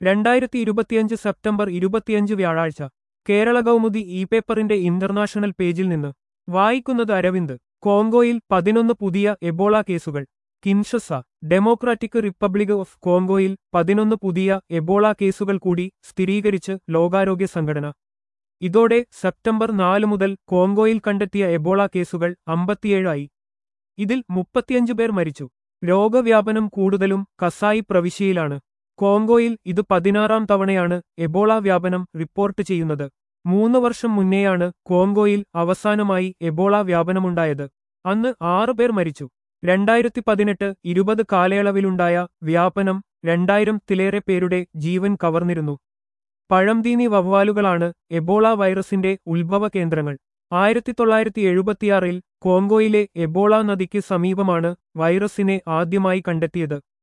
രണ്ടായിരത്തി ഇരുപത്തിയഞ്ച് സെപ്റ്റംബർ ഇരുപത്തിയഞ്ച് വ്യാഴാഴ്ച കേരള കൗമുദി ഇ പേപ്പറിന്റെ ഇന്റർനാഷണൽ പേജിൽ നിന്ന് വായിക്കുന്നത് അരവിന്ദ് കോങ്കോയിൽ പതിനൊന്ന് പുതിയ എബോള കേസുകൾ കിൻഷസ ഡെമോക്രാറ്റിക് റിപ്പബ്ലിക് ഓഫ് കോങ്കോയിൽ പതിനൊന്ന് പുതിയ എബോള കേസുകൾ കൂടി സ്ഥിരീകരിച്ച് ലോകാരോഗ്യ സംഘടന ഇതോടെ സെപ്റ്റംബർ നാല് മുതൽ കോങ്കോയിൽ കണ്ടെത്തിയ എബോള കേസുകൾ അമ്പത്തിയേഴായി ഇതിൽ മുപ്പത്തിയഞ്ച് പേർ മരിച്ചു രോഗവ്യാപനം കൂടുതലും കസായി പ്രവിശ്യയിലാണ് കോങ്കോയിൽ ഇത് പതിനാറാം തവണയാണ് എബോള വ്യാപനം റിപ്പോർട്ട് ചെയ്യുന്നത് മൂന്ന് വർഷം മുന്നേയാണ് കോങ്കോയിൽ അവസാനമായി എബോള വ്യാപനമുണ്ടായത് അന്ന് ആറ് പേർ മരിച്ചു രണ്ടായിരത്തി പതിനെട്ട് ഇരുപത് കാലയളവിലുണ്ടായ വ്യാപനം രണ്ടായിരത്തിലേറെ പേരുടെ ജീവൻ കവർന്നിരുന്നു പഴംതീനി വവ്വാലുകളാണ് എബോള വൈറസിന്റെ ഉത്ഭവ കേന്ദ്രങ്ങൾ ആയിരത്തി തൊള്ളായിരത്തി എഴുപത്തിയാറിൽ കോങ്കോയിലെ എബോള നദിക്ക് സമീപമാണ് വൈറസിനെ ആദ്യമായി കണ്ടെത്തിയത്